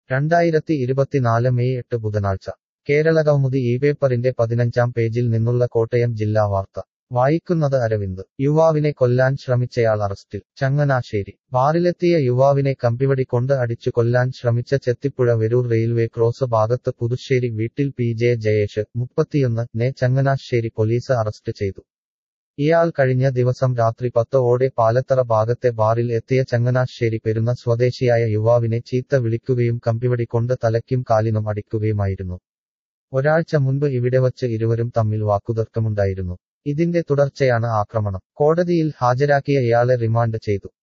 രണ്ടായിരത്തി ഇരുപത്തിനാല് മെയ് എട്ട് ബുധനാഴ്ച കേരളകൗമുദി ഈ പേപ്പറിന്റെ പതിനഞ്ചാം പേജിൽ നിന്നുള്ള കോട്ടയം ജില്ലാ വാർത്ത വായിക്കുന്നത് അരവിന്ദ് യുവാവിനെ കൊല്ലാൻ ശ്രമിച്ചയാൾ അറസ്റ്റിൽ ചങ്ങനാശ്ശേരി ബാറിലെത്തിയ യുവാവിനെ കമ്പിവടി കൊണ്ട് അടിച്ചു കൊല്ലാൻ ശ്രമിച്ച ചെത്തിപ്പുഴ വെരൂർ റെയിൽവേ ക്രോസ് ഭാഗത്ത് പുതുശ്ശേരി വീട്ടിൽ പി ജെ ജയേഷ് മുപ്പത്തിയൊന്ന് നെ ചങ്ങനാശ്ശേരി പോലീസ് അറസ്റ്റ് ചെയ്തു ഇയാൾ കഴിഞ്ഞ ദിവസം രാത്രി പത്ത് ഓടെ പാലത്തറ ഭാഗത്തെ ബാറിൽ എത്തിയ ചങ്ങനാശ്ശേരി പെരുന്ന സ്വദേശിയായ യുവാവിനെ ചീത്ത വിളിക്കുകയും കമ്പിവടി കൊണ്ട് തലയ്ക്കും കാലിനും അടിക്കുകയുമായിരുന്നു ഒരാഴ്ച മുൻപ് ഇവിടെ വച്ച് ഇരുവരും തമ്മിൽ വാക്കുതർക്കമുണ്ടായിരുന്നു ഇതിന്റെ തുടർച്ചയാണ് ആക്രമണം കോടതിയിൽ ഹാജരാക്കിയ ഇയാളെ റിമാൻഡ് ചെയ്തു